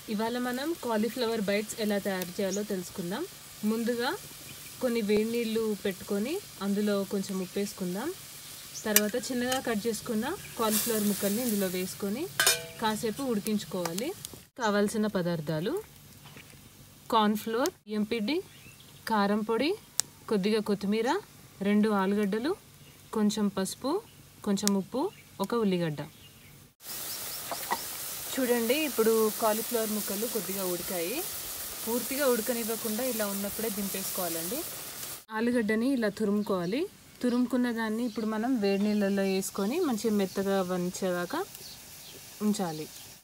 ఇవాళ మనం cauliflower bytes ఎలా తయారు చేయాలో తెలుసుకుందాం ముందుగా కొన్ని వేడి నీళ్ళు పెట్టుకొని అందులో కొంచెం ఉప్పు వేసుకుందాం తర్వాత చిన్నగా కట్ చేసుకున్న కాలీఫ్లవర్ ముక్కల్ని ఇందులో వేసుకొని కాసేపు ఉడికించుకోవాలి కావాల్సిన పదార్థాలు కార్న్ఫ్లోర్ ఎంపిడి కారం పొడి కొద్దిగా కొత్తిమీర రెండు ఆలుగడ్డలు కొంచెం పసుపు కొంచెం ఉప్పు ఒక ఉల్లిగడ్డ చూడండి ఇప్పుడు కాలీఫ్లవర్ ముక్కలు కొద్దిగా ఉడికాయి పూర్తిగా ఉడకనివ్వకుండా ఇలా ఉన్నప్పుడే దింపేసుకోవాలండి ఆలుగడ్డని ఇలా తురుముకోవాలి తురుముకున్న దాన్ని ఇప్పుడు మనం వేడి నీళ్ళల్లో వేసుకొని మంచిగా మెత్తగా వంచేదాకా ఉంచాలి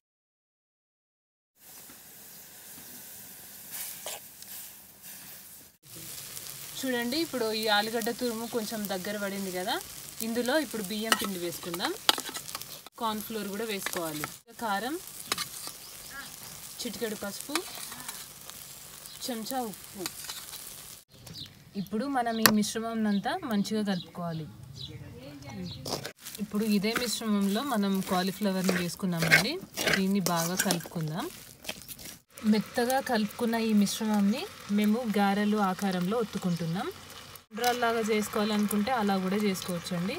చూడండి ఇప్పుడు ఈ ఆలుగడ్డ తురుము కొంచెం దగ్గర పడింది కదా ఇందులో ఇప్పుడు బియ్యం పిండి వేసుకుందాం కార్న్ఫ్లోర్ కూడా వేసుకోవాలి కారం చిటికెడు పసుపు చెంచా ఉప్పు ఇప్పుడు మనం ఈ మిశ్రమం అంతా మంచిగా కలుపుకోవాలి ఇప్పుడు ఇదే మిశ్రమంలో మనం కాలీఫ్లవర్ని వేసుకున్నామండి దీన్ని బాగా కలుపుకుందాం మెత్తగా కలుపుకున్న ఈ మిశ్రమాన్ని మేము గారెలు ఆకారంలో ఒత్తుకుంటున్నాం లాగా చేసుకోవాలనుకుంటే అలా కూడా చేసుకోవచ్చండి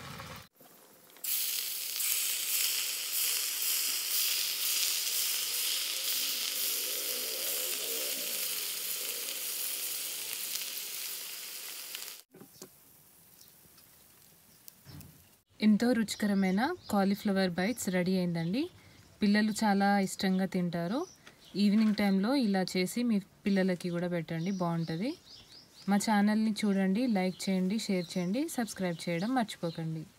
ఎంతో రుచికరమైన కాలీఫ్లవర్ బైట్స్ రెడీ అయిందండి పిల్లలు చాలా ఇష్టంగా తింటారు ఈవినింగ్ టైంలో ఇలా చేసి మీ పిల్లలకి కూడా పెట్టండి బాగుంటుంది మా ఛానల్ని చూడండి లైక్ చేయండి షేర్ చేయండి సబ్స్క్రైబ్ చేయడం మర్చిపోకండి